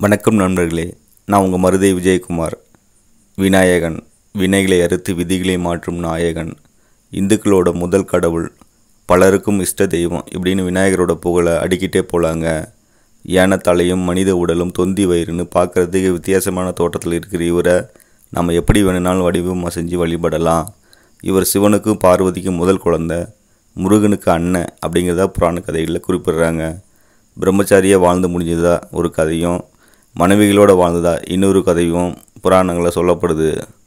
வணக்கம் நண்பர்களே நான் உங்கள் மருதை விஜயகுமார் விநாயகன் வினைகளை அறுத்து விதிகளை மாற்றும் நாயகன் இந்துக்களோட முதல் கடவுள் பலருக்கும் இஷ்ட தெய்வம் இப்படின்னு விநாயகரோட புகழை அடிக்கிட்டே போலாங்க யானை தலையும் மனித உடலும் தொந்தி வயிறுன்னு பார்க்குறதுக்கு வித்தியாசமான தோட்டத்தில் இருக்கிற இவரை நம்ம எப்படி வேணும்னாலும் வடிவமாக செஞ்சு வழிபடலாம் இவர் சிவனுக்கும் பார்வதிக்கும் முதல் குழந்தை முருகனுக்கு அண்ணன் அப்படிங்கிறதா புராண கதைகளில் குறிப்பிடுறாங்க பிரம்மச்சாரியாக வாழ்ந்து முடிஞ்சதா ஒரு கதையும் மனைவிகளோட வாழ்ந்ததா இன்னொரு கதையும் புராணங்களில் சொல்லப்படுது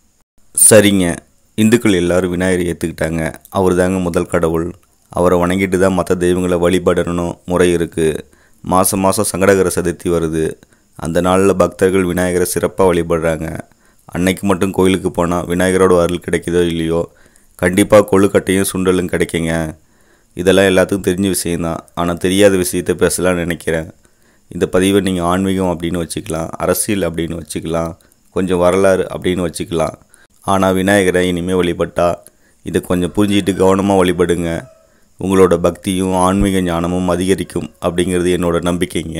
சரிங்க இந்துக்கள் எல்லாரும் விநாயகரை ஏற்றுக்கிட்டாங்க அவர் தாங்க முதல் கடவுள் அவரை வணங்கிட்டு தான் மற்ற தெய்வங்களை வழிபடணும் முறை இருக்குது மாதம் மாதம் சங்கடகர சதுர்த்தி வருது அந்த நாளில் பக்தர்கள் விநாயகரை சிறப்பாக வழிபடுறாங்க அன்னைக்கு மட்டும் கோயிலுக்கு போனால் விநாயகரோட அருள் கிடைக்குதோ இல்லையோ கண்டிப்பாக கொழுக்கட்டையும் சுண்டலும் கிடைக்குங்க இதெல்லாம் எல்லாத்துக்கும் தெரிஞ்ச விஷயந்தான் ஆனால் தெரியாத விஷயத்தை பேசலாம்னு நினைக்கிறேன் இந்த பதிவை நீங்கள் ஆன்மீகம் அப்படின்னு வச்சுக்கலாம் அரசியல் அப்படின்னு வச்சுக்கலாம் கொஞ்சம் வரலாறு அப்படின்னு வச்சுக்கலாம் ஆனால் விநாயகரை இனிமேல் வழிபட்டா இதை கொஞ்சம் புரிஞ்சிட்டு கவனமாக வழிபடுங்க உங்களோட பக்தியும் ஆன்மீக ஞானமும் அதிகரிக்கும் அப்படிங்கிறது என்னோட நம்பிக்கைங்க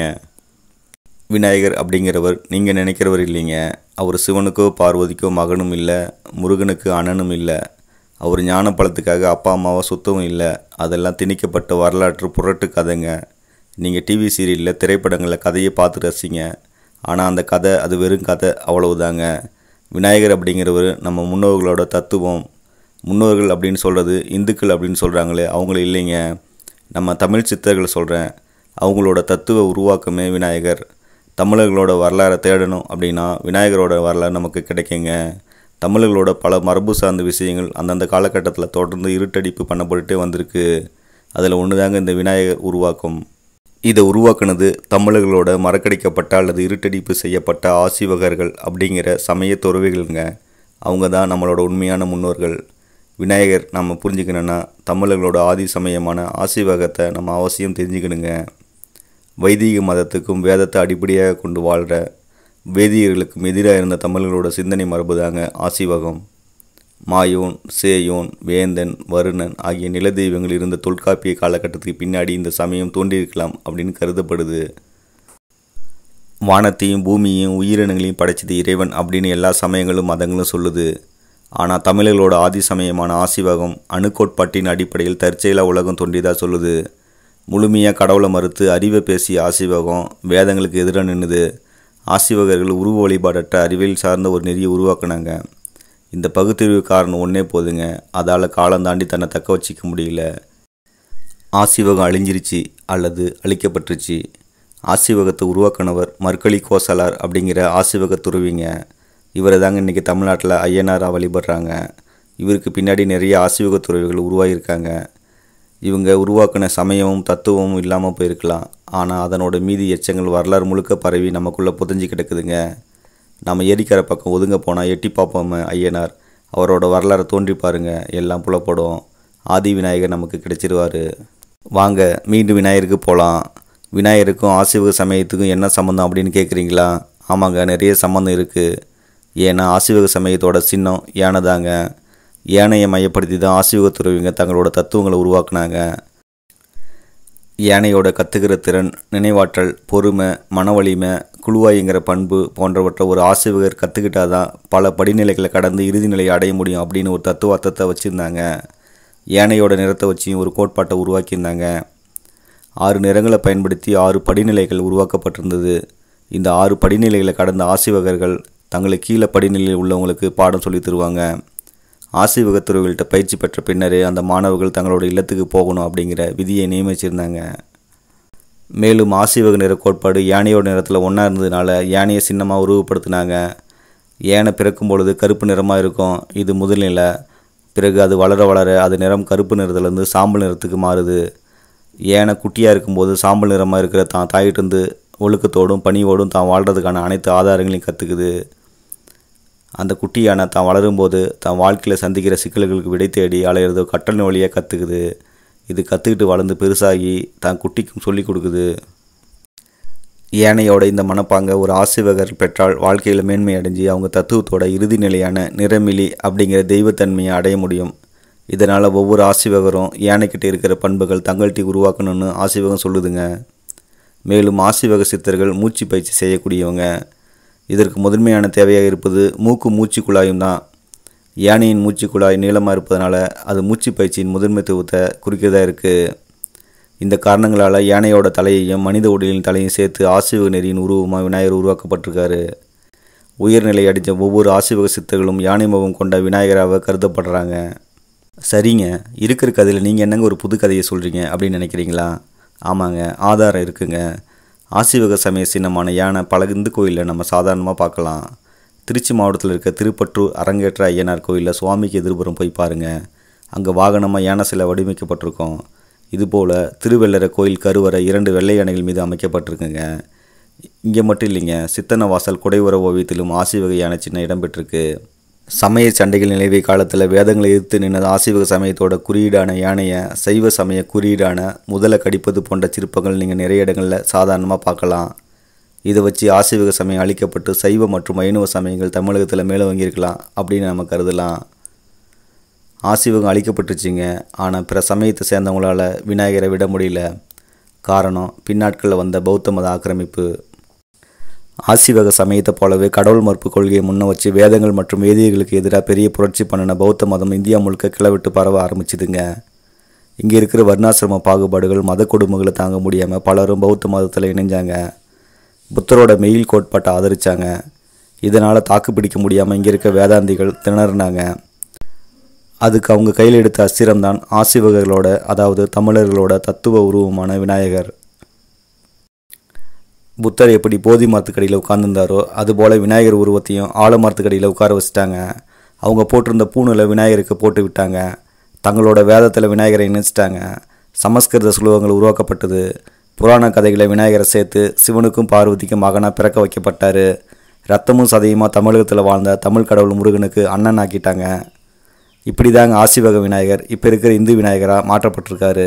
விநாயகர் அப்படிங்கிறவர் நீங்கள் நினைக்கிறவர் இல்லைங்க அவர் சிவனுக்கோ பார்வதிக்கோ மகனும் இல்லை முருகனுக்கு அண்ணனும் இல்லை அவர் ஞான பழத்துக்காக அப்பா அம்மாவை சுத்தவும் இல்லை அதெல்லாம் திணிக்கப்பட்ட வரலாற்று புரட்டு கதைங்க நீங்கள் டிவி சீரியலில் திரைப்படங்களில் கதையை பார்த்து ரசிங்க ஆனால் அந்த கதை அது வெறும் கதை அவ்வளவுதாங்க விநாயகர் அப்படிங்கிறவர் நம்ம முன்னோர்களோட தத்துவம் முன்னோர்கள் அப்படின்னு சொல்கிறது இந்துக்கள் அப்படின்னு சொல்கிறாங்களே அவங்கள இல்லைங்க நம்ம தமிழ் சித்தர்கள் சொல்கிறேன் அவங்களோட தத்துவ உருவாக்கமே விநாயகர் தமிழர்களோட வரலாறை தேடணும் அப்படின்னா விநாயகரோட வரலாறு நமக்கு கிடைக்குங்க தமிழர்களோட பல மரபு சார்ந்த விஷயங்கள் அந்தந்த காலகட்டத்தில் தொடர்ந்து இருட்டடிப்பு பண்ணப்பட்டுட்டே வந்திருக்கு அதில் ஒன்று தாங்க இந்த விநாயகர் உருவாக்கம் இதை உருவாக்குனது தமிழர்களோட மறக்கடிக்கப்பட்ட அல்லது இருட்டடிப்பு செய்யப்பட்ட ஆசிவகர்கள் அப்படிங்கிற சமய துறவிகள்ங்க அவங்க தான் நம்மளோட உண்மையான முன்னோர்கள் விநாயகர் நம்ம புரிஞ்சுக்கணுன்னா தமிழர்களோட ஆதி சமயமான ஆசிவகத்தை நம்ம அவசியம் தெரிஞ்சுக்கணுங்க வைதிக மதத்துக்கும் வேதத்தை அடிப்படையாக கொண்டு வாழ்கிற வேதியர்களுக்கும் எதிராக இருந்த தமிழர்களோட சிந்தனை மரபு தாங்க ஆசிவகம் மாயோன் சேயோன் வேந்தன் வருணன் ஆகிய நிலதெய்வங்கள் இருந்த தொல்காப்பிய காலகட்டத்துக்கு பின்னாடி இந்த சமயம் தோன்றியிருக்கலாம் அப்படின்னு கருதப்படுது வானத்தையும் பூமியையும் உயிரினங்களையும் படைச்சது இறைவன் அப்படின்னு எல்லா சமயங்களும் மதங்களும் சொல்லுது ஆனால் தமிழர்களோட ஆதி சமயமான ஆசிவகம் அணுக்கோட்பாட்டின் அடிப்படையில் தற்செயலாக உலகம் தோன்றியதாக சொல்லுது முழுமையாக கடவுளை மறுத்து அறிவை பேசிய ஆசிவகம் வேதங்களுக்கு எதிராக நின்றுது ஆசிவகர்கள் உருவ வழிபாடற்ற அறிவியல் சார்ந்த ஒரு நெறியை உருவாக்குனாங்க இந்த பகுத்தறிவு காரணம் ஒன்றே போதுங்க அதால் காலம் தாண்டி தன்னை தக்க வச்சிக்க முடியல ஆசிவகம் அழிஞ்சிருச்சு அல்லது அழிக்கப்பட்டுருச்சு ஆசிவகத்தை உருவாக்குனவர் மற்களி கோசலார் அப்படிங்கிற ஆசிவக துறவிங்க இவரை தாங்க இன்றைக்கி தமிழ்நாட்டில் ஐயனாராக வழிபடுறாங்க இவருக்கு பின்னாடி நிறைய ஆசிவக துறவிகள் உருவாகியிருக்காங்க இவங்க உருவாக்கின சமயமும் தத்துவமும் இல்லாமல் போயிருக்கலாம் ஆனால் அதனோட மீதி எச்சங்கள் வரலாறு முழுக்க பரவி நமக்குள்ளே புதஞ்சு கிடக்குதுங்க நம்ம ஏரிக்கரை பக்கம் ஒதுங்க போனால் எட்டி பார்ப்போம் ஐயனார் அவரோட வரலாறை தோன்றி பாருங்க எல்லாம் புலப்படும் ஆதி விநாயகர் நமக்கு கிடைச்சிருவார் வாங்க மீண்டும் விநாயகருக்கு போகலாம் விநாயகருக்கும் ஆசிவக சமயத்துக்கும் என்ன சம்மந்தம் அப்படின்னு கேட்குறீங்களா ஆமாங்க நிறைய சம்மந்தம் இருக்குது ஏன்னா ஆசிவக சமயத்தோட சின்னம் யானை தாங்க யானையை மையப்படுத்தி தான் ஆசிவக துறவிங்க தங்களோட தத்துவங்களை உருவாக்குனாங்க யானையோட கத்துக்கிற திறன் நினைவாற்றல் பொறுமை மன வலிமை குழுவாய்ங்கிற பண்பு போன்றவற்றை ஒரு ஆசிவகர் கற்றுக்கிட்டால் தான் பல படிநிலைகளை கடந்து இறுதி நிலையை அடைய முடியும் அப்படின்னு ஒரு தத்துவார்த்தத்தை வச்சுருந்தாங்க யானையோட நிறத்தை வச்சு ஒரு கோட்பாட்டை உருவாக்கியிருந்தாங்க ஆறு நிறங்களை பயன்படுத்தி ஆறு படிநிலைகள் உருவாக்கப்பட்டிருந்தது இந்த ஆறு படிநிலைகளை கடந்த ஆசிவகர்கள் தங்களுக்கு கீழே படிநிலையில் உள்ளவங்களுக்கு பாடம் சொல்லி தருவாங்க ஆசிவக துறவிகள்கிட்ட பயிற்சி பெற்ற பின்னரே அந்த மாணவர்கள் தங்களோட இல்லத்துக்கு போகணும் அப்படிங்கிற விதியை நியமிச்சிருந்தாங்க மேலும் ஆசிவக நிற கோட்பாடு யானையோட நிறத்தில் ஒன்றா இருந்ததுனால யானையை சின்னமாக உருவப்படுத்தினாங்க யானை பிறக்கும் பொழுது கருப்பு நிறமாக இருக்கும் இது முதல்நிலை பிறகு அது வளர வளர அது நிறம் கருப்பு நிறத்துலேருந்து சாம்பல் நிறத்துக்கு மாறுது யானை குட்டியாக இருக்கும்போது சாம்பல் நிறமாக இருக்கிற தான் தாயிட்டிருந்து ஒழுக்கத்தோடும் பணியோடும் தான் வாழ்கிறதுக்கான அனைத்து ஆதாரங்களையும் கற்றுக்குது அந்த குட்டி யானை தான் வளரும்போது தான் வாழ்க்கையில் சந்திக்கிற சிக்கல்களுக்கு விடை தேடி அலையிறது கட்டளை வழியாக கற்றுக்குது இது கற்றுக்கிட்டு வளர்ந்து பெருசாகி தான் குட்டிக்கும் சொல்லி கொடுக்குது யானையோட இந்த மனப்பாங்க ஒரு ஆசிவகர் பெற்றால் வாழ்க்கையில் மேன்மை அடைஞ்சு அவங்க தத்துவத்தோட இறுதி நிலையான நிறமிலி அப்படிங்கிற தெய்வத்தன்மையை அடைய முடியும் இதனால் ஒவ்வொரு ஆசிவகரும் யானைக்கிட்ட இருக்கிற பண்புகள் தங்கள்கிட்ட உருவாக்கணும்னு ஆசிவகம் சொல்லுதுங்க மேலும் ஆசிவக சித்தர்கள் மூச்சு பயிற்சி செய்யக்கூடியவங்க இதற்கு முதன்மையான தேவையாக இருப்பது மூக்கு மூச்சு குழாயும் தான் யானையின் மூச்சு குழாய் நீளமாக இருப்பதனால அது மூச்சு பயிற்சியின் முதன்மைத்துவத்தை குறிக்கிறதா இருக்குது இந்த காரணங்களால் யானையோட தலையையும் மனித உடலின் தலையும் சேர்த்து ஆசிவக நெறியின் உருவமாக விநாயகர் உருவாக்கப்பட்டிருக்காரு உயர்நிலை அடைஞ்ச ஒவ்வொரு ஆசிவக சித்தர்களும் யானை முகம் கொண்ட விநாயகராக கருதப்படுறாங்க சரிங்க இருக்கிற கதையில் நீங்கள் என்னங்க ஒரு புது கதையை சொல்கிறீங்க அப்படின்னு நினைக்கிறீங்களா ஆமாங்க ஆதாரம் இருக்குங்க ஆசிவக சமய சின்னமான யானை பல இந்து கோயிலில் நம்ம சாதாரணமாக பார்க்கலாம் திருச்சி மாவட்டத்தில் இருக்க திருப்பற்றூர் அரங்கேற்ற ஐயனார் கோயிலில் சுவாமிக்கு எதிர்புறம் போய் பாருங்கள் அங்கே வாகனமாக யானை சிலை வடிவமைக்கப்பட்டிருக்கும் இதுபோல் திருவெள்ளர கோயில் கருவறை இரண்டு வெள்ளை யானைகள் மீது அமைக்கப்பட்டிருக்குங்க இங்கே மட்டும் இல்லைங்க சித்தன வாசல் குடைவுற ஓவியத்திலும் ஆசிவக யானை சின்ன இடம்பெற்றிருக்கு சமய சண்டைகள் நிலவிய காலத்தில் வேதங்களை எதிர்த்து நின்றது ஆசிவக சமயத்தோட குறியீடான யானையை சைவ சமய குறியீடான முதல கடிப்பது போன்ற சிற்பங்கள் நீங்கள் நிறைய இடங்களில் சாதாரணமாக பார்க்கலாம் இதை வச்சு ஆசிவக சமயம் அழிக்கப்பட்டு சைவ மற்றும் வைணவ சமயங்கள் தமிழகத்தில் மேலோங்கியிருக்கலாம் அப்படின்னு நம்ம கருதலாம் ஆசிவகம் அழிக்கப்பட்டுச்சுங்க ஆனால் பிற சமயத்தை சேர்ந்தவங்களால விநாயகரை விட முடியல காரணம் பின்னாட்களில் வந்த பௌத்த மத ஆக்கிரமிப்பு ஆசிவக சமயத்தை போலவே கடவுள் மறுப்பு கொள்கையை முன்ன வச்சு வேதங்கள் மற்றும் வேதியர்களுக்கு எதிராக பெரிய புரட்சி பண்ணின பௌத்த மதம் இந்தியா முழுக்க கிளவிட்டு பரவ ஆரம்பிச்சுதுங்க இங்கே இருக்கிற வர்ணாசிரம பாகுபாடுகள் மத கொடுமைகளை தாங்க முடியாமல் பலரும் பௌத்த மதத்தில் இணைஞ்சாங்க புத்தரோட மெயில் கோட்பாட்டை ஆதரிச்சாங்க இதனால் தாக்கு பிடிக்க முடியாமல் இங்கே இருக்க வேதாந்திகள் திணறினாங்க அதுக்கு அவங்க கையில் எடுத்த அஸ்திரம்தான் ஆசிவகர்களோட அதாவது தமிழர்களோட தத்துவ உருவமான விநாயகர் புத்தர் எப்படி போதி மரத்துக்கடியில் உட்கார்ந்துருந்தாரோ அதுபோல் விநாயகர் உருவத்தையும் ஆலமரத்துக்கடியில் உட்கார வச்சுட்டாங்க அவங்க போட்டிருந்த பூணில் விநாயகருக்கு போட்டு விட்டாங்க தங்களோட வேதத்தில் விநாயகரை இணைச்சிட்டாங்க சமஸ்கிருத சுலோகங்கள் உருவாக்கப்பட்டது புராண கதைகளை விநாயகரை சேர்த்து சிவனுக்கும் பார்வதிக்கும் மகனாக பிறக்க வைக்கப்பட்டார் ரத்தமும் சதையுமா தமிழகத்தில் வாழ்ந்த தமிழ் கடவுள் முருகனுக்கு அண்ணன் ஆக்கிட்டாங்க இப்படி தாங்க ஆசிவக விநாயகர் இப்போ இருக்கிற இந்து விநாயகராக மாற்றப்பட்டிருக்காரு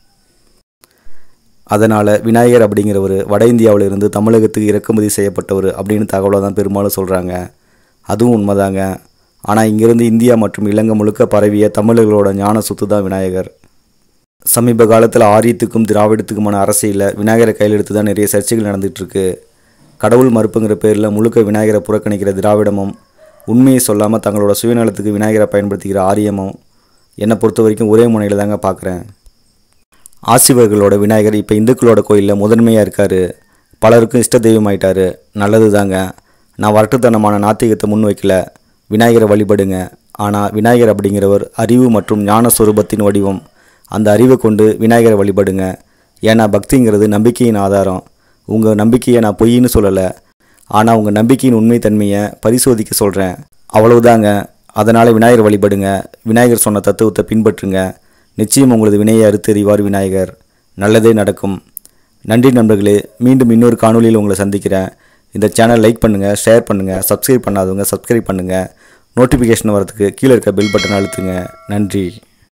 அதனால் விநாயகர் அப்படிங்கிறவர் வட இந்தியாவில் இருந்து தமிழகத்துக்கு இறக்குமதி செய்யப்பட்டவர் அப்படின்னு தகவலை தான் பெரும்பாலும் சொல்கிறாங்க அதுவும் உண்மைதாங்க ஆனால் இங்கிருந்து இந்தியா மற்றும் இலங்கை முழுக்க பரவிய தமிழர்களோட ஞான சொத்து தான் விநாயகர் சமீப காலத்தில் ஆரியத்துக்கும் திராவிடத்துக்குமான அரசியலில் விநாயகரை கையில் எடுத்து தான் நிறைய சர்ச்சைகள் நடந்துகிட்ருக்கு கடவுள் மறுப்புங்கிற பேரில் முழுக்க விநாயகரை புறக்கணிக்கிற திராவிடமும் உண்மையை சொல்லாமல் தங்களோட சுயநலத்துக்கு விநாயகரை பயன்படுத்திக்கிற ஆரியமும் என்னை பொறுத்த வரைக்கும் ஒரே முனையில் தாங்க பார்க்குறேன் ஆசிவர்களோட விநாயகர் இப்போ இந்துக்களோட கோயிலில் முதன்மையாக இருக்கார் பலருக்கும் இஷ்ட தெய்வமாயிட்டாரு நல்லது தாங்க நான் வரட்டுத்தனமான நாத்திகத்தை முன் வைக்கல விநாயகரை வழிபடுங்க ஆனால் விநாயகர் அப்படிங்கிறவர் அறிவு மற்றும் ஞான சொரூபத்தின் வடிவம் அந்த அறிவை கொண்டு விநாயகரை வழிபடுங்க ஏன்னா பக்திங்கிறது நம்பிக்கையின் ஆதாரம் உங்கள் நம்பிக்கையை நான் பொய்ன்னு சொல்லலை ஆனால் உங்கள் நம்பிக்கையின் உண்மைத்தன்மையை பரிசோதிக்க சொல்கிறேன் அவ்வளவுதாங்க அதனால் விநாயகர் வழிபடுங்க விநாயகர் சொன்ன தத்துவத்தை பின்பற்றுங்க நிச்சயம் உங்களது வினையை அறுத்தெறிவார் விநாயகர் நல்லதே நடக்கும் நன்றி நண்பர்களே மீண்டும் இன்னொரு காணொளியில் உங்களை சந்திக்கிறேன் இந்த சேனல் லைக் பண்ணுங்கள் ஷேர் பண்ணுங்கள் சப்ஸ்கிரைப் பண்ணாதவங்க சப்ஸ்கிரைப் பண்ணுங்கள் நோட்டிஃபிகேஷன் வரதுக்கு கீழே இருக்க பெல் பட்டன் அழுத்துங்க நன்றி